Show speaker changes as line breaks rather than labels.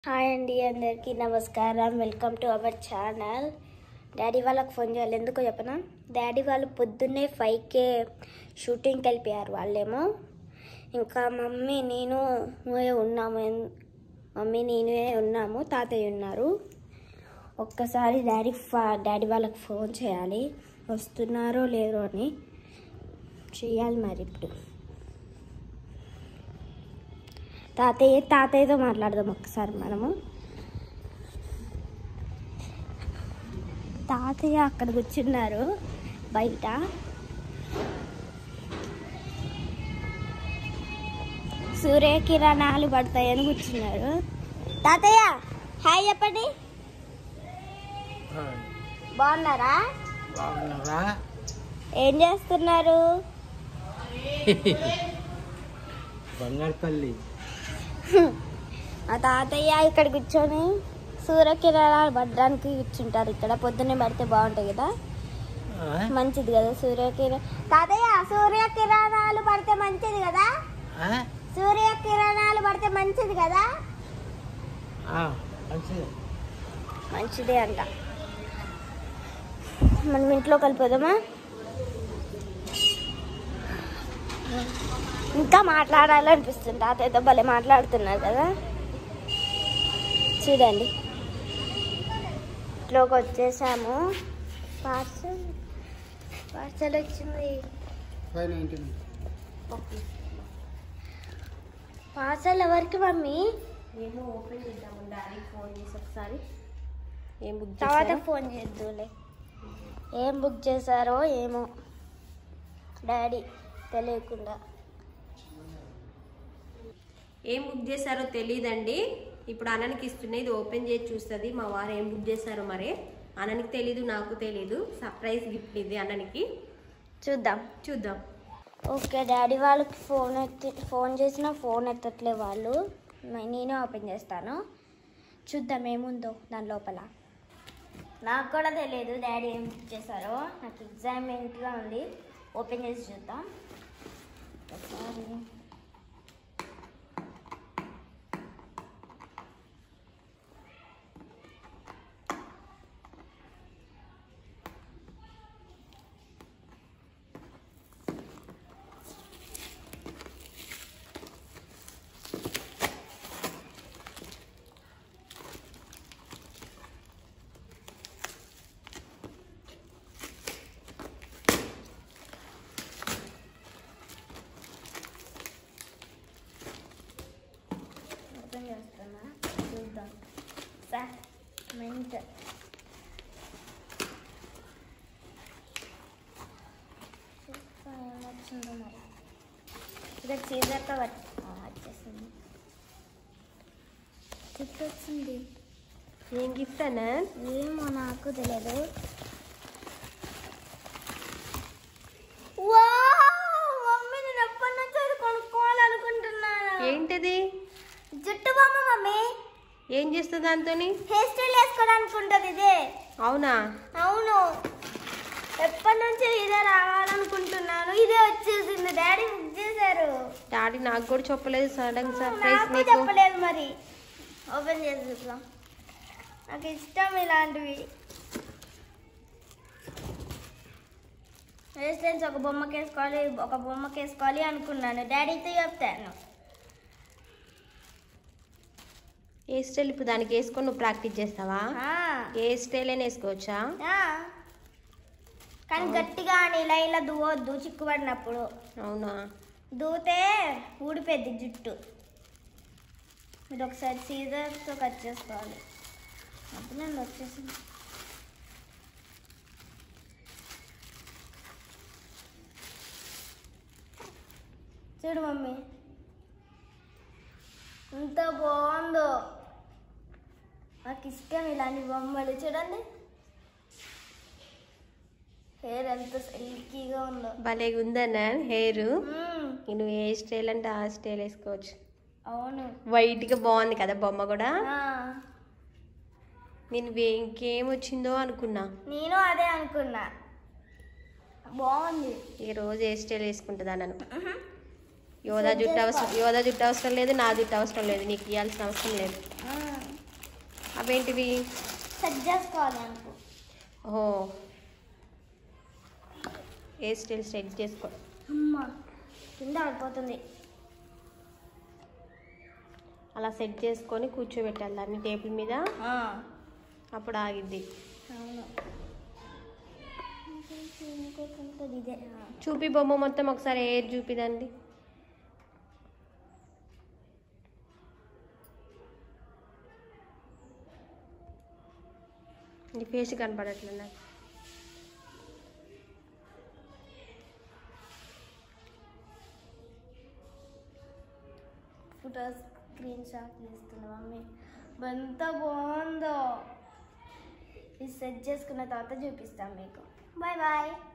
Hi అండి అందరికీ నమస్కారం welcome to our channel daddy వాళ్ళకి ఫోన్ చేయాలి ఎందుకో చెప్పనా డాడీ వాళ్ళు పొద్దున్నే ఫైవ్కే షూటింగ్కి వెళ్ళిపోయారు వాళ్ళేమో ఇంకా మమ్మీ నేను ఉన్నాము ఎన్- మమ్మీ నేనే ఉన్నాము తాతయ్య ఉన్నారు ఒక్కసారి డాడీ ఫా డాడీ వాళ్ళకి ఫోన్ చేయాలి వస్తున్నారో లేరో అని చేయాలి మరి ఇప్పుడు తాతయ్య తాతయ్యతో మాట్లాడదాం ఒక్కసారి మనము తాతయ్య అక్కడ కూర్చున్నారు బయట సూర్యకిరణాలు పడతాయని కూర్చున్నారు తాతయ్య హాయ్ చెప్పండి బాగున్నారా
బాగున్నారా
ఏం చేస్తున్నారు
బంగారుపల్లి
మా తాతయ్య ఇక్కడ కూర్చొని సూర్యకిరణాలు పడడానికి కూర్చుంటారు ఇక్కడ పొద్దున్నే పడితే బాగుంటాయి కదా
ఆ?
మంచిది కదా సూర్యకిరణ తాతయ్య సూర్యకిరణాలు పడితే మంచిది కదా
ఆ?
సూర్యకిరణాలు పడితే మంచిది కదా
ఆ, మంచిది
మంచిదే అంట మనం ఇంట్లో కలిపోదామా ఇంకా మాట్లాడాలనిపిస్తుంది తాతయ్యతో భలే మాట్లాడుతున్నారు కదా చూడండి ఇంట్లోకి వచ్చేసాము పార్సల్ పార్సల్ వచ్చింది
ఫైవ్ నైన్టీ
పార్సల్ ఎవరికి మమ్మీ
ఏమో ఓపెన్ చేద్దాము డాడీకి ఫోన్ చేసి ఒకసారి ఏం బుక్
తర్వాత
చేశారు
ఫోన్ చేద్దులే ఏం బుక్ చేశారో ఏమో డాడీ తెలియకుండా
ఏం బుక్ చేశారో తెలియదండి ఇప్పుడు అన్ననికి ఇస్తున్నాయి ఇది ఓపెన్ చేసి చూస్తుంది మా వారు ఏం బుక్ చేశారో మరి అన్ననికి తెలీదు నాకు తెలీదు సర్ప్రైజ్ గిఫ్ట్ ఇది అన్ననికి
చూద్దాం
చూద్దాం
ఓకే డాడీ వాళ్ళకి ఫోన్ ఎత్తి ఫోన్ చేసినా ఫోన్ ఎత్తట్లే వాళ్ళు మ- నేనే ఓపెన్ చేస్తాను చూద్దాం ఏముందో దాని లోపల నాకు కూడా తెలియదు డాడీ ఏం బుక్ చేశారో నాకు ఎగ్జామినెంట్గా ఉంది ఓపెన్ చేసి చూద్దాం ఒకసారి ఓపెన్ చేస్తున్నా చూద్దాం సార్ మెంట్ ఏమొచ్చిందో మరి ఇక్కడ సీజర్తో వచ్చేసింది గిఫ్ట్ వచ్చింది
ఏం గిఫ్ట్ అన్న
ఏమో నాకు తెలియదు వావ్! మమ్మీ నేను ఎప్పటి నుంచో ఇది కొనుక్కోవాలనుకుంటున్నాను
ఏంటిది
జుట్టు బొమ్మ మమ్మీ
ఏం చేస్తుంది దాంతో
హెయిర్ స్టైల్ వేసుకోవడానికి ఉంటుంది ఇదే
అవునా
అవును ఎప్పటి నుంచి ఇదే రావాలనుకుంటున్నాను ఇదే వచ్చేసింది డాడీ బుక్ చేశారు
డాడీ నాకు కూడా చెప్పలేదు సడన్ సర్ప్రైజ్
నాకు
నీకు
చెప్పలేదు మరి ఓపెన్ చేసి చూద్దాం నాకు ఇష్టం ఇలాంటివి హెయిర్ స్టైల్స్ ఒక బొమ్మకి వేసుకోవాలి ఒక బొమ్మకి వేసుకోవాలి అనుకున్నాను డాడీతో చెప్తాను
ఏ స్టైల్ ఇప్పుడు దానికి వేసుకొని నువ్వు ప్రాక్టీస్ చేస్తావా
ఆ,
ఏ స్టైల్ అయినా వేసుకోవచ్చా
ఆ. కానీ గట్టిగా అని ఇలా ఇలా దువ్వొద్దు చిక్కుపడినప్పుడు
అవునా
దూతే ఊడిపోద్ది జుట్టు మీరు ఒకసారి సీజర్తో కట్ చేసుకోవాలి అప్పుడు నేను వచ్చేసింది చూడు మమ్మీ ఎంత బాగుందో నాకు ఇష్టం ఇలాంటి బొమ్మలు చూడండి హెయిర్ ఎంత సిల్కీగా ఉందో
భలేగా ఉందన్న హెయిర్
మ్మ్.
నువ్వు ఏ స్టైల్ అంటే ఆ స్టైల్ వేసుకోవచ్చు
అవును
వైట్ గా బాగుంది కదా బొమ్మ కూడా
ఆ,
నేను వే- ఇంకేం వచ్చిందో అనుకున్నా
నేను అదే అనుకున్నా బాగుంది
ఈ రోజు ఏ స్టైల్ వేసుకుంటుందా నన్ను యోధా జుట్టు అవసరం యోధా జుట్టు అవసరం లేదు నా జుట్టు అవసరం లేదు నీకు ఇవ్వాల్సిన అవసరం లేదు
ఆ.
అవేంటివి
సెట్ చేసుకోవాలి అనుకో
ఓహో ఏ స్టిల్ సెట్ చేసుకో
అమ్మ కింద ఆడిపోతుంది
అలా సెట్ చేసుకొని కూర్చోబెట్టాలి దాన్ని టేబుల్ మీద అప్పుడు ఆగిద్ది
అవును ఇంకొకటి ఇదే
చూపి బొమ్మ మొత్తం ఒకసారి ఏర్ చూపిదండి నీ ఫేస్ కనపడట్లే నాకు
ఫోటో స్క్రీన్ షాట్ తీస్తున్నా మమ్మీ ఎంత బాగుందో ఇది సెట్ చేసుకున్న తర్వాత చూపిస్తాను మీకు బాయ్ బాయ్